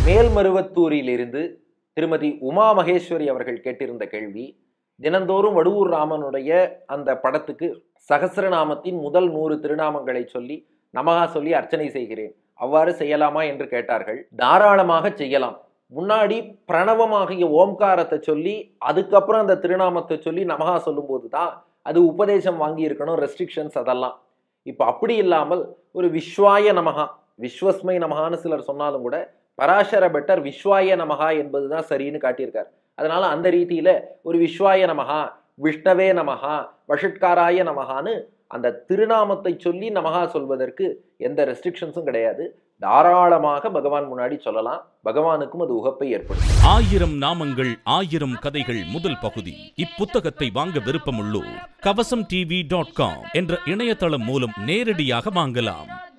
மேல்மருவத்தூரிலிருந்து திருமதி உமா மகேஸ்வரி அவர்கள் கேட்டிருந்த கேள்வி தினந்தோறும் வடுவூர் ராமனுடைய அந்த படத்துக்கு சகசிரநாமத்தின் முதல் நூறு திருநாமங்களை சொல்லி நமகா சொல்லி அர்ச்சனை செய்கிறேன் அவ்வாறு செய்யலாமா என்று கேட்டார்கள் தாராளமாக செய்யலாம் முன்னாடி பிரணவமாகிய ஓம்காரத்தை சொல்லி அதுக்கப்புறம் அந்த திருநாமத்தை சொல்லி நமகா சொல்லும்போது தான் அது உபதேசம் வாங்கி இருக்கணும் ரெஸ்ட்ரிக்ஷன்ஸ் அதெல்லாம் இப்போ அப்படி இல்லாமல் ஒரு விஸ்வாய நமகா விஸ்வஸ்மை நமகான்னு சிலர் சொன்னாலும் கூட பராசர பெட்டர் விஸ்வாய நமகா என்பதுதான் சரின்னு காட்டியிருக்கார் அதனால அந்த ரீதியில ஒரு விஸ்வாய நமகா விஷ்ணவே நமகா வஷட்காராய நமகான்னு அந்த திருநாமத்தை சொல்லி நமகா சொல்வதற்கு எந்த ரெஸ்ட்ரிக்ஷன்ஸும் கிடையாது தாராளமாக பகவான் முன்னாடி சொல்லலாம் பகவானுக்கும் அது உகப்பை ஏற்படும் ஆயிரம் நாமங்கள் ஆயிரம் கதைகள் முதல் பகுதி இப்புத்தகத்தை வாங்க விருப்பமுள்ளோர் கவசம் டிவி டாட் காம் என்ற இணையதளம் மூலம் நேரடியாக வாங்கலாம்